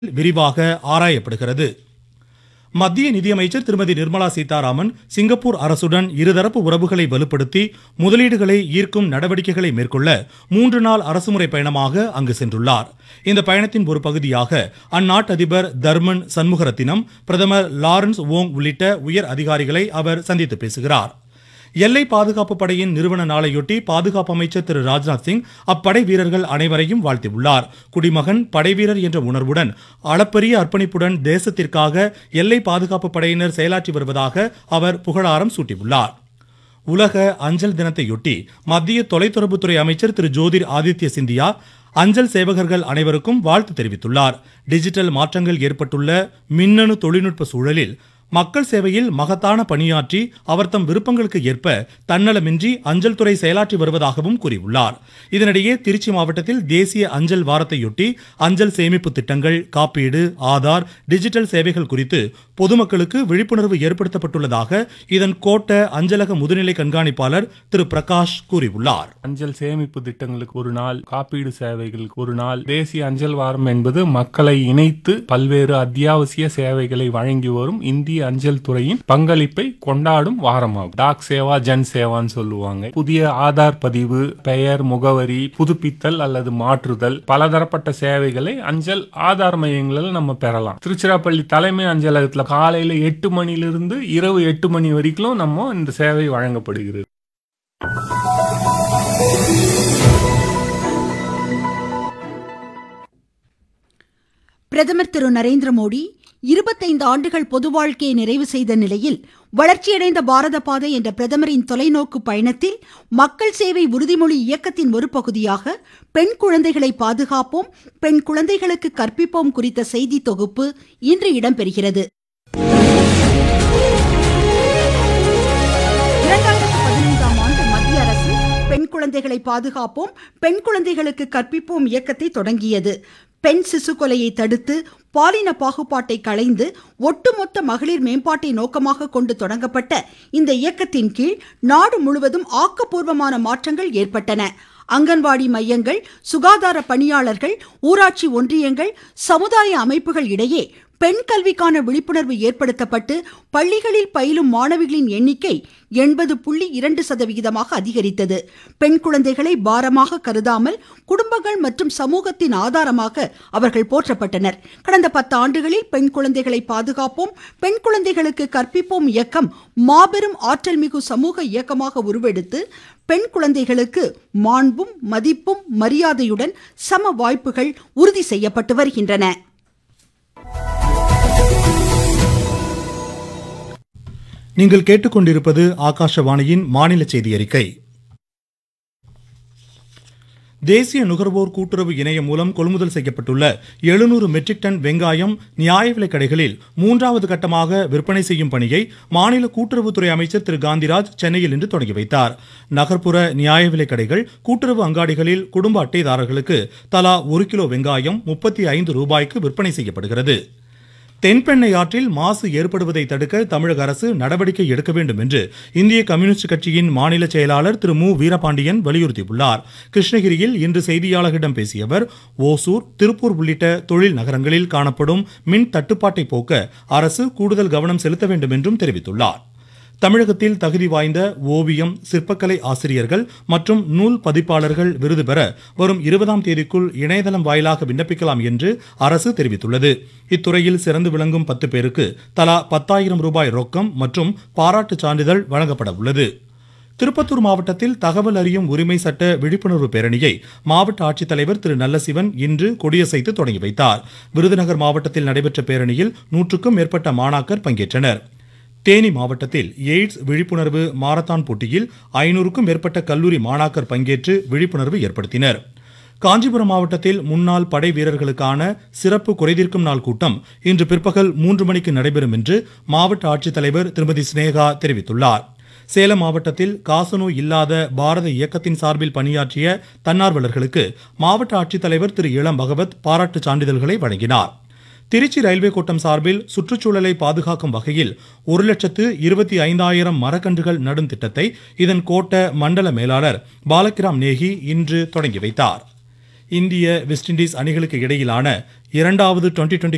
விரிவாக ஆராயப்படுகிறது மத்திய நிதியமைச்சர் திருமதி நிர்மலா சீதாராமன் சிங்கப்பூர் அரசுடன் இருதரப்பு உறவுகளை வலுப்படுத்தி முதலீடுகளை ஈர்க்கும் நடவடிக்கைகளை மேற்கொள்ள மூன்று நாள் அரசுமுறை பயணமாக அங்கு சென்றுள்ளார் இந்த பயணத்தின் ஒரு பகுதியாக அந்நாட்டு அதிபர் தர்மன் சண்முகரத்தினம் பிரதமர் லாரன்ஸ் ஓங் உள்ளிட்ட உயர் அதிகாரிகளை அவர் சந்தித்து பேசுகிறார் எல்லை பாதுகாப்பு படையின் நிறுவன நாளையொட்டி பாதுகாப்பு அமைச்சர் திரு ராஜ்நாத் சிங் அப்படை வீரர்கள் அனைவரையும் வாழ்த்தியுள்ளார் குடிமகன் படைவீரர் என்ற உணர்வுடன் அளப்பரிய அர்ப்பணிப்புடன் தேசத்திற்காக எல்லை பாதுகாப்பு படையினர் செயலாற்றி வருவதாக அவர் புகழாரம் சூட்டியுள்ளார் உலக அஞ்சல் தினத்தையொட்டி மத்திய தொலைத்தொடர்புத்துறை அமைச்சர் திரு ஜோதிர் ஆதித்ய சிந்தியா அஞ்சல் சேவகர்கள் அனைவருக்கும் வாழ்த்து தெரிவித்துள்ளார் டிஜிட்டல் மாற்றங்கள் ஏற்பட்டுள்ள மின்னணு தொழில்நுட்ப சூழலில் மக்கள் சேவையில் மகத்தான பணியாற்றி அவர் தம் விருப்பங்களுக்கு ஏற்ப தன்னலமின்றி அஞ்சல் துறை செயலாற்றி வருவதாகவும் கூறியுள்ளார் இதனிடையே திருச்சி மாவட்டத்தில் தேசிய அஞ்சல் வாரத்தையொட்டி அஞ்சல் சேமிப்பு திட்டங்கள் காப்பீடு ஆதார் டிஜிட்டல் சேவைகள் குறித்து பொதுமக்களுக்கு விழிப்புணர்வு ஏற்படுத்தப்பட்டுள்ளதாக இதன் கோட்ட அஞ்சலக முதுநிலை கண்காணிப்பாளர் திரு பிரகாஷ் கூறியுள்ளார் அஞ்சல் சேமிப்பு திட்டங்களுக்கு ஒரு நாள் காப்பீடு சேவைகளுக்கு ஒரு நாள் தேசிய அஞ்சல் வாரம் என்பது மக்களை இணைத்து பல்வேறு அத்தியாவசிய சேவைகளை வழங்கி வரும் இந்திய அஞ்சல் துறையின் பங்களிப்பை கொண்டாடும் வாரமாகும் டாக் சேவா ஜன் சேவான்னு சொல்லுவாங்க புதிய ஆதார் பதிவு பெயர் முகவரி புதுப்பித்தல் அல்லது மாற்றுதல் பலதரப்பட்ட சேவைகளை அஞ்சல் ஆதார் மையங்களில் நம்ம பெறலாம் திருச்சிராப்பள்ளி தலைமை அஞ்சலகத்துல காலையில எட்டு மணிலிருந்து இரவு எட்டு மணி வரைக்கும் நம்ம இந்த சேவை வழங்கப்படுகிறது பிரதமர் திரு நரேந்திர மோடி இருபத்தைந்து ஆண்டுகள் பொது வாழ்க்கையை நிறைவு செய்த நிலையில் வளர்ச்சியடைந்த பாரத பாதை என்ற பிரதமரின் தொலைநோக்கு பயணத்தில் மக்கள் சேவை உறுதிமொழி இயக்கத்தின் ஒரு பகுதியாக பெண் குழந்தைகளை பாதுகாப்போம் பெண் குழந்தைகளுக்கு கற்பிப்போம் குறித்த செய்தி தொகுப்பு இன்று இடம்பெறுகிறது இரண்டாயிரத்து பதினைந்தாம் ஆண்டு மத்திய அரசு பெண் குழந்தைகளை பாதுகாப்போம் பெண் குழந்தைகளுக்கு கற்பிப்போம் இயக்கத்தை தொடங்கியது பெண் சிசு கொலையை தடுத்து பாலின பாகுபாட்டை களைந்து ஒட்டுமொத்த மகளிர் மேம்பாட்டை நோக்கமாக கொண்டு தொடங்கப்பட்ட இந்த இயக்கத்தின் கீழ் நாடு முழுவதும் ஆக்கப்பூர்வமான மாற்றங்கள் ஏற்பட்டன அங்கன்வாடி மையங்கள் சுகாதார பணியாளர்கள் ஊராட்சி ஒன்றியங்கள் சமுதாய அமைப்புகள் இடையே பெண் கல்விக்கான விழிப்புணர்வு ஏற்படுத்தப்பட்டு பள்ளிகளில் பயிலும் மாணவிகளின் எண்ணிக்கை எண்பது புள்ளி இரண்டு சதவிகிதமாக அதிகரித்தது பெண் குழந்தைகளை பாரமாக கருதாமல் குடும்பங்கள் மற்றும் சமூகத்தின் ஆதாரமாக அவர்கள் போற்றப்பட்டனர் கடந்த பத்து ஆண்டுகளில் பெண் குழந்தைகளை பாதுகாப்போம் பெண் குழந்தைகளுக்கு கற்பிப்போம் இயக்கம் மாபெரும் ஆற்றல் மிகு சமூக இயக்கமாக உருவெடுத்து பெண் குழந்தைகளுக்கு மாண்பும் மதிப்பும் மரியாதையுடன் சம வாய்ப்புகள் உறுதி செய்யப்பட்டு வருகின்றன நீங்கள் கேட்டுக்கொண்டிருப்பது ஆகாஷவாணியின் மாநில செய்தி அறிக்கை தேசிய நுகர்வோர் கூட்டுறவு இணையம் மூலம் கொள்முதல் செய்யப்பட்டுள்ள எழுநூறு மெட்ரிக் டன் வெங்காயம் நியாய விலைக் கடைகளில் மூன்றாவது கட்டமாக விற்பனை செய்யும் பணியை மாநில கூட்டுறவுத்துறை அமைச்சர் திரு காந்திராஜ் சென்னையில் இன்று தொடங்கி வைத்தார் நகர்ப்புற நியாய விலைக் கடைகள் கூட்டுறவு அங்காடிகளில் குடும்ப அட்டைதாரர்களுக்கு தலா ஒரு கிலோ வெங்காயம் முப்பத்தி ஐந்து ரூபாய்க்கு விற்பனை செய்யப்படுகிறது தென்பெண்ணை ஆற்றில் மாசு ஏற்படுவதை தடுக்க தமிழக அரசு நடவடிக்கை எடுக்க வேண்டும் என்று இந்திய கம்யூனிஸ்ட் கட்சியின் மாநில செயலாளர் திரு மு வீரபாண்டியன் வலியுறுத்தியுள்ளார் கிருஷ்ணகிரியில் இன்று செய்தியாளர்களிடம் பேசிய அவர் ஓசூர் திருப்பூர் உள்ளிட்ட தொழில் நகரங்களில் காணப்படும் மின் தட்டுப்பாட்டை போக்க அரசு கூடுதல் கவனம் செலுத்த வேண்டும் என்றும் தெரிவித்துள்ளார் தமிழகத்தில் தகுதி வாய்ந்த ஓவியம் சிற்பக்கலை ஆசிரியர்கள் மற்றும் நூல் பதிப்பாளர்கள் விருது பெற வரும் இருபதாம் தேதிக்குள் இணையதளம் வாயிலாக விண்ணப்பிக்கலாம் என்று அரசு தெரிவித்துள்ளது இத்துறையில் சிறந்து விளங்கும் பத்து பேருக்கு தலா பத்தாயிரம் ரூபாய் ரொக்கம் மற்றும் பாராட்டுச் சான்றிதழ் வழங்கப்பட உள்ளது திருப்பத்தூர் மாவட்டத்தில் தகவல் அறியும் உரிமை சட்ட விழிப்புணர்வு பேரணியை மாவட்ட ஆட்சித்தலைவர் திரு நல்லசிவன் இன்று கொடியசைத்து தொடங்கி வைத்தார் விருதுநகர் மாவட்டத்தில் நடைபெற்ற பேரணியில் நூற்றுக்கும் மேற்பட்ட மாணாக்கர் பங்கேற்றனர் தேனி மாவட்டத்தில் எய்ட்ஸ் விழிப்புணர்வு மாரத்தான் போட்டியில் ஐநூறுக்கும் மேற்பட்ட கல்லூரி மாணாக்கர் பங்கேற்று விழிப்புணர்வு ஏற்படுத்தினர் காஞ்சிபுரம் மாவட்டத்தில் முன்னாள் படை வீரர்களுக்கான சிறப்பு குறைதீர்க்கும் நாள் கூட்டம் இன்று பிற்பகல் மூன்று மணிக்கு நடைபெறும் என்று மாவட்ட ஆட்சித்தலைவர் திருமதி சினேகா தெரிவித்துள்ளார் சேலம் மாவட்டத்தில் காசநோய் இல்லாத பாரத இயக்கத்தின் சார்பில் பணியாற்றிய தன்னார்வலர்களுக்கு மாவட்ட ஆட்சித்தலைவர் திரு இளம் பகவத் பாராட்டுச் சான்றிதழ்களை வழங்கினார் திருச்சி ரயில்வே கோட்டம் சார்பில் சுற்றுச்சூழலை பாதுகாக்கும் வகையில் ஒரு லட்சத்து இருபத்தி ஐந்தாயிரம் மரக்கன்றுகள் நடும் திட்டத்தை இதன் கோட்ட மண்டல மேலாளர் பாலகிராம் நேகி இன்று தொடங்கி வைத்தார் இந்திய வெஸ்ட் இண்டீஸ் அணிகளுக்கு இடையிலான இரண்டாவது டுவெண்டி டுவெண்டி